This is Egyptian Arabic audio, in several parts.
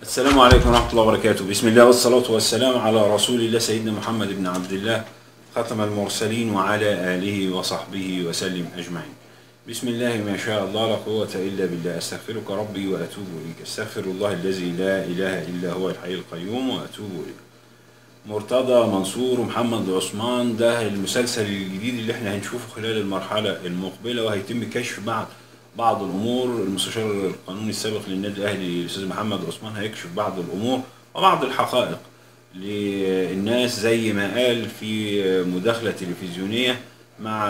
السلام عليكم ورحمة الله وبركاته بسم الله والصلاة والسلام على رسول الله سيدنا محمد بن عبد الله ختم المرسلين وعلى آله وصحبه وسلم أجمعين بسم الله ما شاء الله لا قوة إلا بالله أستغفرك ربي وأتوب إليك أستغفر الله الذي لا إله إلا هو الحي القيوم وأتوب إليه مرتضى منصور ومحمد عثمان ده المسلسل الجديد اللي احنا هنشوفه خلال المرحلة المقبلة وهيتم كشف بعض بعض الامور المستشار القانوني السابق للنادي الاهلي الاستاذ محمد عثمان هيكشف بعض الامور وبعض الحقائق للناس زي ما قال في مداخلة تلفزيونية مع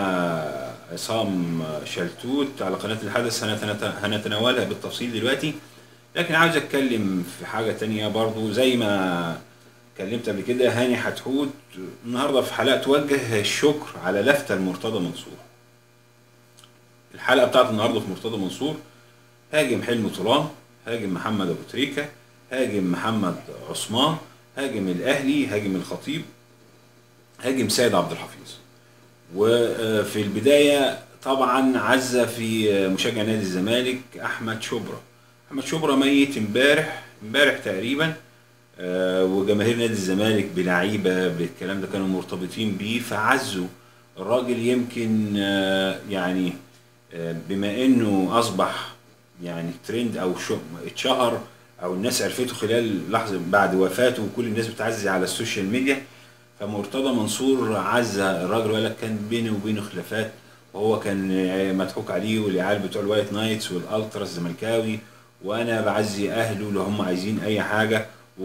عصام شلتوت على قناة الحدث هنتنا- هنتناولها بالتفصيل دلوقتي لكن عاوز اتكلم في حاجة تانية برضو زي ما اتكلمت قبل كده هاني حتحوت النهارده في حلقة توجه الشكر على لفتة لمرتضى منصور الحلقه بتاعت النهارده في مرتضى منصور هاجم حلمي طولان هاجم محمد ابو تريكه هاجم محمد عثمان هاجم الاهلي هاجم الخطيب هاجم سيد عبد الحفيظ وفي البدايه طبعا عزى في مشجع نادي الزمالك احمد شبرا احمد شبرا ميت امبارح امبارح تقريبا آه، وجماهير نادي الزمالك بلعيبه بالكلام ده كانوا مرتبطين بيه فعزوا الراجل يمكن آه، يعني آه، بما انه اصبح يعني ترند او شو اتشهر او الناس عرفته خلال لحظه بعد وفاته وكل الناس بتعزي على السوشيال ميديا فمرتضى منصور عزى الراجل وقال لك كان بيني وبينه خلافات وهو كان آه، مضحوك عليه والعيال بتوع الوايت نايتس والالترا الزملكاوي وانا بعزي اهله لو هم عايزين اي حاجه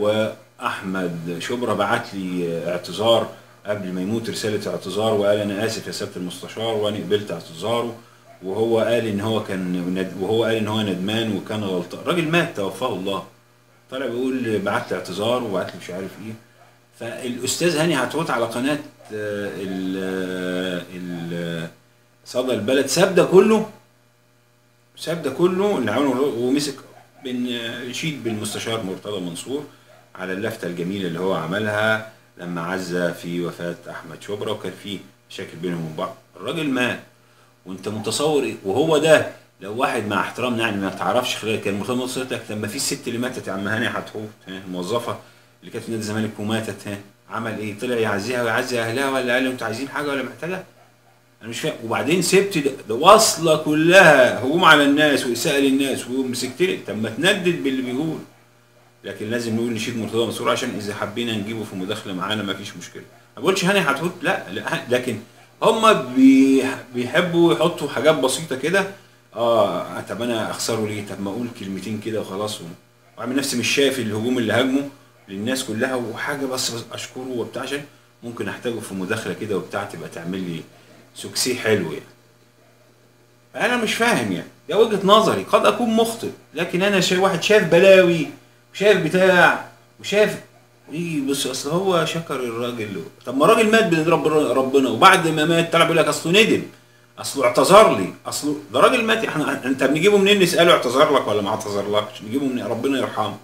واحمد شبرا بعت لي آه، اعتذار قبل ما يموت رساله اعتذار وقال انا اسف يا سياده المستشار وانا قبلت اعتذاره وهو قال ان هو كان ند... وهو قال ان هو ندمان وكان غلطان الراجل مات توفاه الله طلع بيقول بعت لي اعتذار وبعت لي مش عارف ايه فالاستاذ هاني عطوط على قناه آه، ال ال صدى البلد ساب ده كله ساب ده كله اللي عمله ومسك بنشيد بالمستشار مرتضى منصور على اللفته الجميله اللي هو عملها لما عزى في وفاه احمد شبرا وكان في مشاكل بينهم وبين بعض الراجل مات وانت متصور ايه وهو ده لو واحد مع احترامنا يعني ما تعرفش خلال كان مرتضى منصور لك لما في الست اللي ماتت يا عم هاني حتحوت ها، الموظفه اللي كانت في نادي الزمالك وماتت ها عمل ايه طلع يعزيها ويعزي اهلها ولا قال لهم انتوا عايزين حاجه ولا محتاجه انا مش فاهم وبعدين سبت ده, ده واصله كلها هجوم على الناس واساءه للناس ومسكت لي طب ما تندد باللي بيقول لكن لازم نقول نشيد مرتضى منصور عشان اذا حبينا نجيبه في مداخله معانا ما فيش مشكله ما بقولش هاني هتحط لا, لا لكن هم بي بيحبوا يحطوا حاجات بسيطه كده اه طب انا اخسره ليه طب ما اقول كلمتين كده وخلاص و- واعمل نفسي مش شايف الهجوم اللي هاجمه للناس كلها وحاجه بس, بس اشكره وبتاع عشان ممكن احتاجه في مداخله كده وبتاع تبقى تعمل لي سكسي حلو يعني فانا مش فاهم يعني ده وجهه نظري قد اكون مخطئ لكن انا شايف واحد شايف بلاوي وشايف بتاع وشايف يجي بص اصل هو شكر الراجل طب ما الراجل مات بين رب ربنا وبعد ما مات طلع بيقول لك اصله ندم اصله اعتذر لي اصله ده راجل مات احنا انت بنجيبه منين نساله اعتذر لك ولا ما اعتذرلكش نجيبه من ربنا يرحمه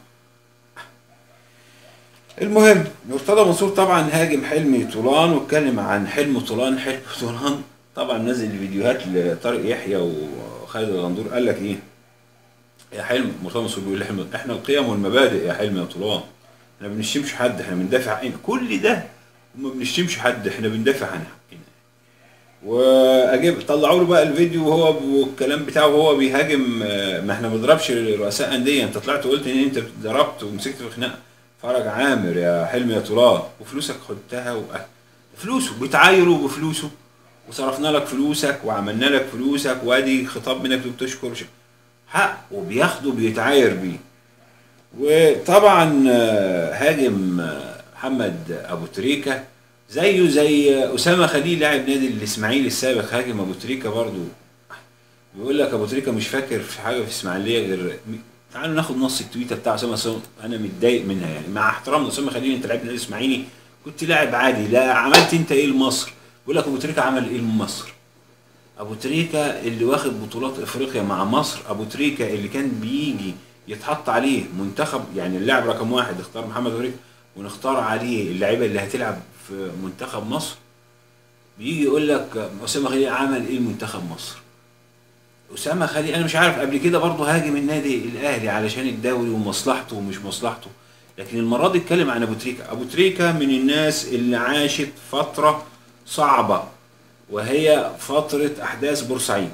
المهم مرتضى منصور طبعا هاجم حلمي طولان واتكلم عن حلم طولان حلم طولان طبعا نزل فيديوهات لطارق يحيى وخالد الغندور قال لك ايه يا حلم مرتضى منصور بيقول لحلم احنا القيم والمبادئ يا حلم يا طولان احنا ما بنشتمش حد احنا بندافع عن كل ده وما بنشتمش حد احنا بندافع عن حقنا واجيب طلعوا له بقى الفيديو وهو والكلام بتاعه وهو بيهاجم آه، ما احنا ما بنضربش رؤساء انديه انت طلعت وقلت ان انت ضربت ومسكت في خناقه فرج عامر يا حلمي يا تراب وفلوسك خدتها و... فلوسه بتعايره بفلوسه وصرفنا لك فلوسك وعملنا لك فلوسك وادي خطاب منك بتشكر ش- حق وبياخده بيتعاير بيه وطبعا آه، هاجم آه، محمد ابو تريكه زيه زي اسامه خليل لاعب نادي الاسماعيلي السابق هاجم ابو تريكه برضو بيقول لك ابو تريكه مش فاكر في حاجه في اسماعيليه غير تعالوا ناخد نص التويته بتاع اسامه أسامة. انا متضايق منها يعني مع احترامنا اسامه خليل انت لعيب نادي الاسماعيلي كنت لاعب عادي لا عملت انت ايه لمصر بيقول لك ابو تريكه عمل ايه لمصر ابو تريكه اللي واخد بطولات افريقيا مع مصر ابو تريكه اللي كان بيجي يتحط عليه منتخب يعني اللاعب رقم واحد اختار محمد أبو تريكه ونختار عليه اللعيبه اللي هتلعب في منتخب مصر بيجي يقول لك اسامه خليل عمل ايه لمنتخب مصر اسامه خليل انا مش عارف قبل كده برضه هاجم النادي الاهلي علشان الدوري ومصلحته ومش مصلحته لكن المره دي اتكلم عن ابو تريكه ابو تريكه من الناس اللي عاشت فتره صعبه وهي فتره احداث بورسعيد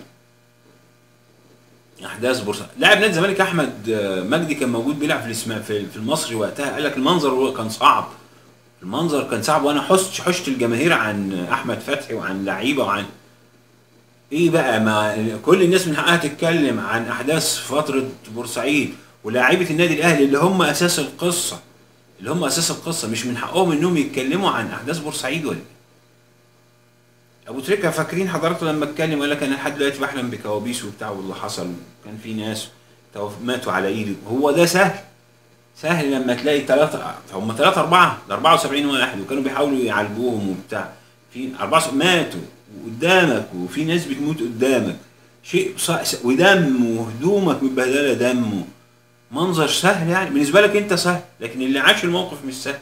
احداث بورسعيد لاعب نادي الزمالك احمد آه، مجدي كان موجود بيلعب في الاسماء في في المصري وقتها قال لك المنظر هو كان صعب المنظر كان صعب وانا حشت حشت الجماهير عن احمد فتحي وعن لعيبه وعن ايه بقى ما كل الناس من حقها تتكلم عن احداث فتره بورسعيد ولاعيبه النادي الاهلي اللي هم اساس القصه اللي هم اساس القصه مش من حقهم انهم يتكلموا عن احداث بورسعيد ولا إيه؟ ابو تريكه فاكرين حضراتكم لما اتكلم وقال لك انا لحد دلوقتي بحلم بكوابيس وبتاع واللي حصل كان في ناس توف- ماتوا على ايدي هو ده سهل سهل لما تلاقي ثلاثة هم ثلاثة أربعة ده 74 واحد وكانوا بيحاولوا يعالجوهم وبتاع في أربعة ماتوا قدامك وفي ناس بتموت قدامك شيء صع... ودم وهدومك متبهدلة دم منظر سهل يعني بالنسبة لك أنت سهل لكن اللي عاش الموقف مش سهل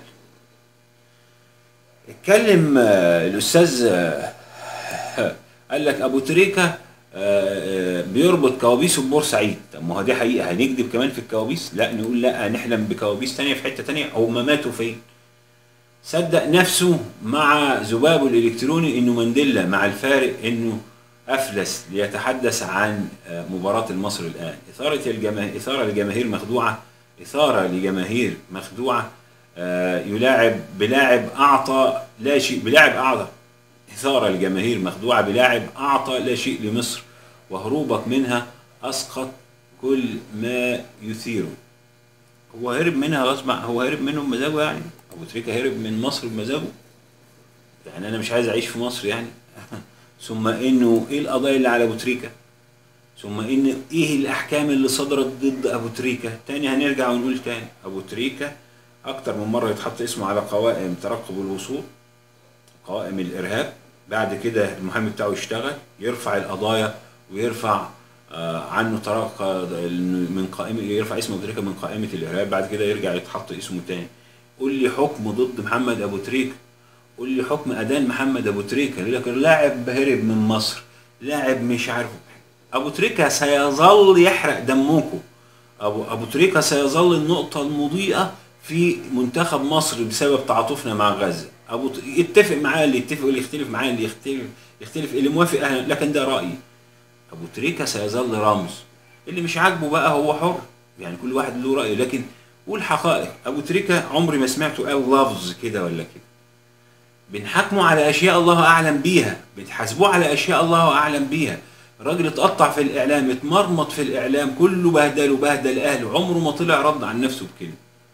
اتكلم آه، الأستاذ آه، قال لك ابو تريكه آه، آه، بيربط كوابيسه ببورسعيد طب ما هو دي حقيقه هنكذب كمان في الكوابيس لا نقول لا نحلم بكوابيس تانية في حته تانية هم ماتوا فين صدق نفسه مع ذبابه الالكتروني انه مانديلا مع الفارق انه افلس ليتحدث عن آه، مباراه المصري الان اثاره الجماهير اثاره لجماهير مخدوعه اثاره لجماهير مخدوعه آه، يلاعب بلاعب اعطى لا شيء بلاعب اعطى إثارة لجماهير مخدوعة بلاعب أعطى لا شيء لمصر وهروبك منها أسقط كل ما يثيره هو هرب منها غصب عن- هو هرب منهم بمزاجه يعني أبو تريكة هرب من مصر بمزاجه يعني أنا مش عايز أعيش في مصر يعني ثم إنه إيه القضايا اللي على أبو تريكة ثم إن إيه الأحكام اللي صدرت ضد أبو تريكة تاني هنرجع ونقول تاني أبو تريكة أكتر من مرة يتحط اسمه على قوائم ترقب الوصول قوائم الارهاب بعد كده المحامي بتاعه يشتغل يرفع القضايا ويرفع آه، عنه طرق من قائمه يرفع اسم ابو تريكه من قائمه الارهاب بعد كده يرجع يتحط اسمه تاني قول لي حكم ضد محمد ابو تريكه قول لي حكم ادان محمد ابو تريكه يقول لك اللاعب هرب من مصر لاعب مش عارف ابو تريكه سيظل يحرق دمكم ابو ابو تريكه سيظل النقطه المضيئه في منتخب مصر بسبب تعاطفنا مع غزه ابو ت- يتفق معاه اللي يتفق واللي يختلف معاه اللي يختلف يختلف اللي موافق أهلا لكن ده رايي ابو تريكه سيظل رمز اللي مش عاجبه بقى هو حر يعني كل واحد له راي لكن قول حقائق ابو تريكه عمري ما سمعته قال لفظ كده ولا كده بنحاكمه على اشياء الله اعلم بيها بتحاسبوه على اشياء الله اعلم بيها راجل اتقطع في الاعلام اتمرمط في الاعلام كله بهدل وبهدل اهله عمره ما طلع رد عن نفسه بكلمه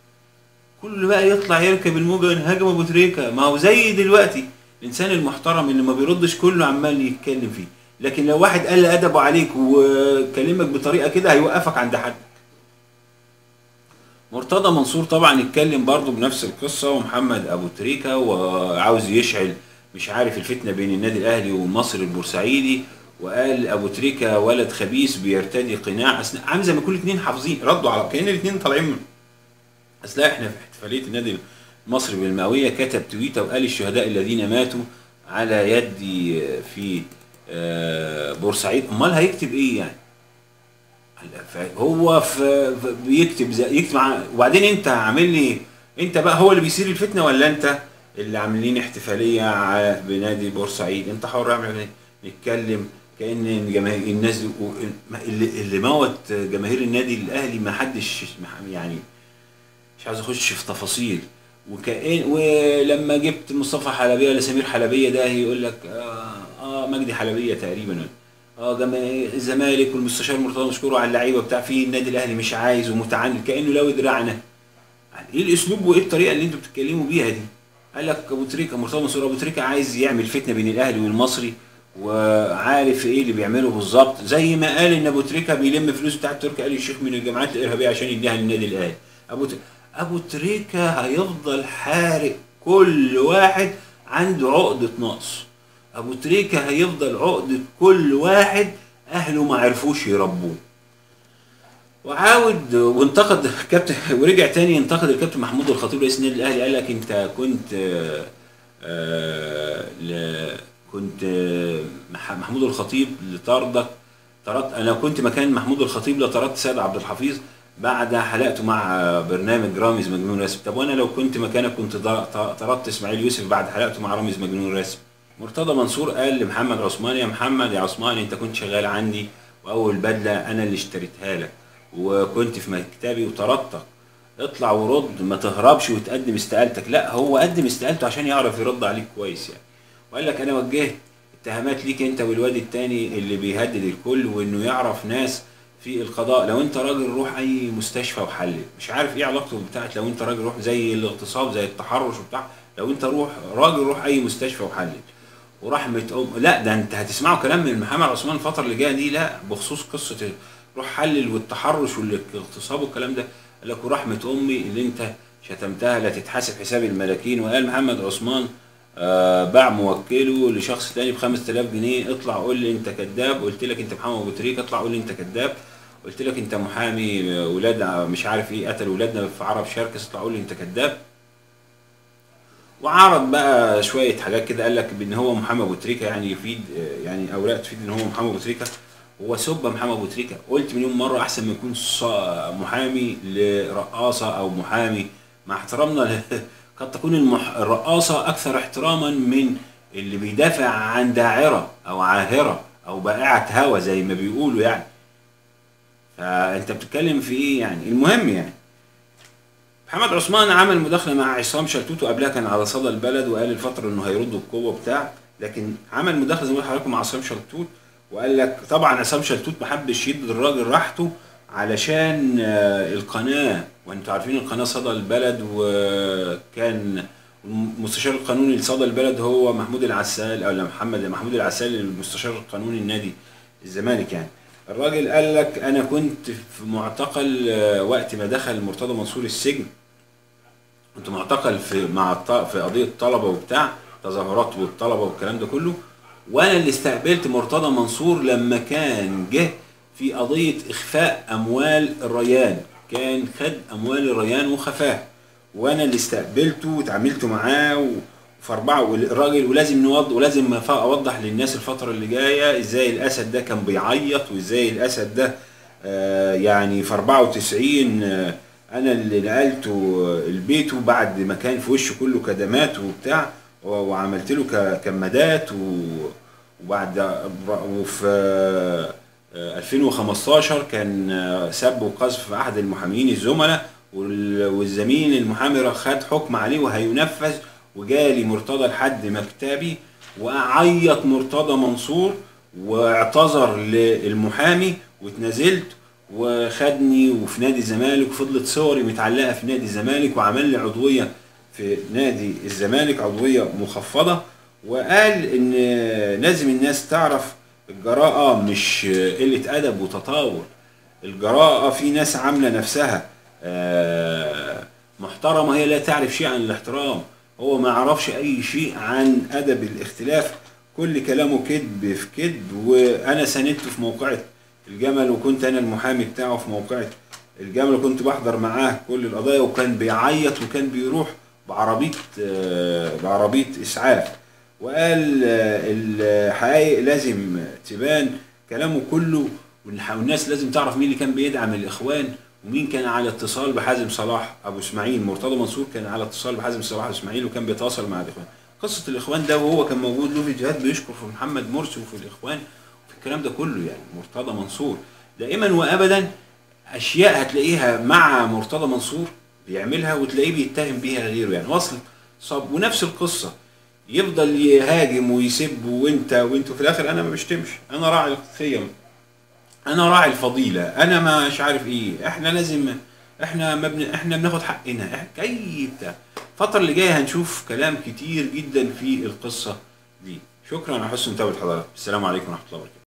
كل بقى يطلع يركب الموجه ينهاجم ابو تريكه ما هو زي دلوقتي الانسان المحترم اللي ما بيردش كله عمال يتكلم فيه لكن لو واحد قل ادبه عليك وكلمك بطريقه كده هيوقفك عند حد مرتضى منصور طبعا اتكلم برضه بنفس القصه ومحمد ابو تريكه وعاوز يشعل مش عارف الفتنه بين النادي الاهلي والمصري البورسعيدي وقال ابو تريكه ولد خبيث بيرتدي قناع أسنان عامل زي ما كل اتنين حافظين ردوا على كان الاثنين طالعين من اصل احنا في احتفاليه النادي المصري بالمئويه كتب تويته وقال الشهداء الذين ماتوا على يدي في آه، بورسعيد امال هيكتب ايه يعني هو في في- بيكتب زي يكتب مع وبعدين انت عامل لي انت بقى هو اللي بيثير الفتنه ولا انت اللي عاملين احتفاليه ع- بنادي بورسعيد انت حر اعمل ايه نتكلم كان جماهير الناس دي- و- اللي, اللي موت جماهير النادي الاهلي ما حدش يعني مش عايز اخش في تفاصيل وكأن ولما جبت مصطفى حلبيه ولا سمير حلبيه ده يقول لك اه, آه مجدي حلبيه تقريبا اه جماهير الزمالك والمستشار مرتضى مشكور على اللعيبه بتاع فيه النادي الاهلي مش عايز ومتعنت كانه لو دراعنا يعني ايه الاسلوب وايه الطريقه اللي انتوا بتتكلموا بيها دي؟ قال لك ابو تريكه مرتضى منصور ابو تريكه عايز يعمل فتنه بين الاهلي والمصري وعارف ايه اللي بيعمله بالظبط زي ما قال ان ابو تريكه بيلم فلوس بتاعت تركي آل الشيخ من الجماعات الارهابيه عشان يديها للنادي الاهلي ابو ت... ابو تريكه هيفضل حارق كل واحد عنده عقده نقص ابو تريكه هيفضل عقده كل واحد اهله ما عرفوش يربوه وعاود وانتقد كابتن ورجع تاني ينتقد الكابتن محمود الخطيب رئيس النادي الاهلي قال لك انت كنت آه، آه، ل- كنت آه، مح- محمود الخطيب لطردك طردت انا كنت مكان محمود الخطيب لطردت سيد عبد الحفيظ بعد حلقته مع برنامج رامز مجنون رسم طب وانا لو كنت مكانك كنت ض- طردت اسماعيل يوسف بعد حلقته مع رامز مجنون رسم مرتضى منصور قال لمحمد عثمان يا محمد يا عثمان انت كنت شغال عندي واول بدله انا اللي اشتريتها لك وكنت في مكتبي وطردتك اطلع ورد ما تهربش وتقدم استقالتك لا هو قدم استقالته عشان يعرف يرد عليك كويس يعني وقال لك انا وجهت اتهامات ليك انت والواد التاني اللي بيهدد الكل وانه يعرف ناس في القضاء لو انت راجل روح اي مستشفى وحلل مش عارف ايه علاقته بتاعت لو انت راجل روح زي الاغتصاب زي التحرش وبتاع لو انت روح راجل روح اي مستشفى وحلل ورحمة أم لا ده انت هتسمعوا كلام من محمد عثمان الفترة اللي جاية دي لا بخصوص قصة روح حلل والتحرش والاغتصاب والكلام ده قال لك ورحمة أمي اللي انت شتمتها لا تتحاسب حساب الملاكين وقال محمد عثمان آه باع موكله لشخص تاني ب 5000 جنيه اطلع قول لي انت كذاب قلت لك انت محمد ابو تريكه اطلع قول لي انت كذاب قلت لك انت محامي آه، ولاد ع- مش عارف ايه قتل ولادنا في عرب شركس اطلع قول لي انت كذاب وعرض بقى شويه حاجات كده قال لك بان هو محمد ابو تريكه يعني يفيد آه، يعني اوراق تفيد ان هو محمد ابو تريكه هو سب محمد ابو تريكه قلت مليون مره احسن من يكون ص- محامي لرقاصه او محامي مع احترامنا ل- قد تكون المح... الرقاصه اكثر احتراما من اللي بيدافع عن داعره او عاهره او بائعه هوى زي ما بيقولوا يعني فانت بتتكلم في ايه يعني المهم يعني محمد عثمان عمل مداخله مع عصام شلتوت وقبلها كان على صدى البلد وقال الفتره انه هيردوا بقوه بتاع لكن عمل مداخله زي ما قلت لحضراتكم مع عصام شلتوت وقال لك طبعا عصام شلتوت ما حبش يدي الراجل راحته علشان آه، القناه وانتوا عارفين القناه صدى البلد وكان المستشار القانوني لصدى البلد هو محمود العسال او لا محمد محمود العسال المستشار القانوني النادي الزمالك يعني الراجل قال لك انا كنت في معتقل آه، وقت ما دخل مرتضى منصور السجن كنت معتقل في مع الط- في قضيه طلبه وبتاع تظاهرات والطلبه والكلام ده كله وانا اللي استقبلت مرتضى منصور لما كان جه في قضيه اخفاء اموال الريان كان خد اموال الريان وخفاها وانا اللي استقبلته وتعاملت معاه و- في أربعة والراجل ولازم نوضح ولازم ف- أوضح للناس الفترة اللي جاية إزاي الأسد ده كان بيعيط وإزاي الأسد ده آه، يعني في 94 آه، أنا اللي نقلته آه، البيت بعد ما كان في وشه كله كدمات وبتاع و- وعملت له ك- كمادات و- وبعد وفي آه، آه، 2015 كان آه، سب وقذف في أحد المحامين الزملاء وال- والزميل المحامي خد حكم عليه وهينفذ وجالي مرتضى لحد مكتبي وعيط مرتضى منصور واعتذر للمحامي واتنازلت وخدني وفي نادي الزمالك وفضلت صوري متعلقه في نادي الزمالك وعمل لي عضويه في نادي الزمالك عضويه مخفضه وقال ان لازم الناس تعرف الجراءه مش قله ادب وتطاول الجراءه في ناس عامله نفسها آه، محترمه هي لا تعرف شيء عن الاحترام هو ما يعرفش اي شيء عن ادب الاختلاف كل كلامه كذب في كذب وانا ساندته في موقعه الجمل وكنت انا المحامي بتاعه في موقعه الجمل وكنت بحضر معاه كل القضايا وكان بيعيط وكان بيروح بعربيه آه، بعربيه اسعاف وقال آه، الحقائق لازم تبان كلامه كله والح- والناس لازم تعرف مين اللي كان بيدعم الاخوان ومين كان على اتصال بحازم صلاح ابو اسماعيل مرتضى منصور كان على اتصال بحازم صلاح ابو اسماعيل وكان بيتواصل مع الاخوان قصه الاخوان ده وهو كان موجود له فيديوهات بيشكر في محمد مرسي وفي الاخوان وفي الكلام ده كله يعني مرتضى منصور دائما وابدا اشياء هتلاقيها مع مرتضى منصور بيعملها وتلاقيه بيتهم بيها غيره يعني وصل صب ونفس القصه يفضل يهاجم ويسب وانت وانت في الاخر انا ما بشتمش انا راعي القيم انا راعي الفضيله انا مش عارف ايه احنا لازم احنا ما بن... احنا بناخد حقنا احنا اي بتاع الفتره اللي جايه هنشوف كلام كتير جدا في القصه دي شكرا على حسن متابعه حضرتك السلام عليكم ورحمه الله وبركاته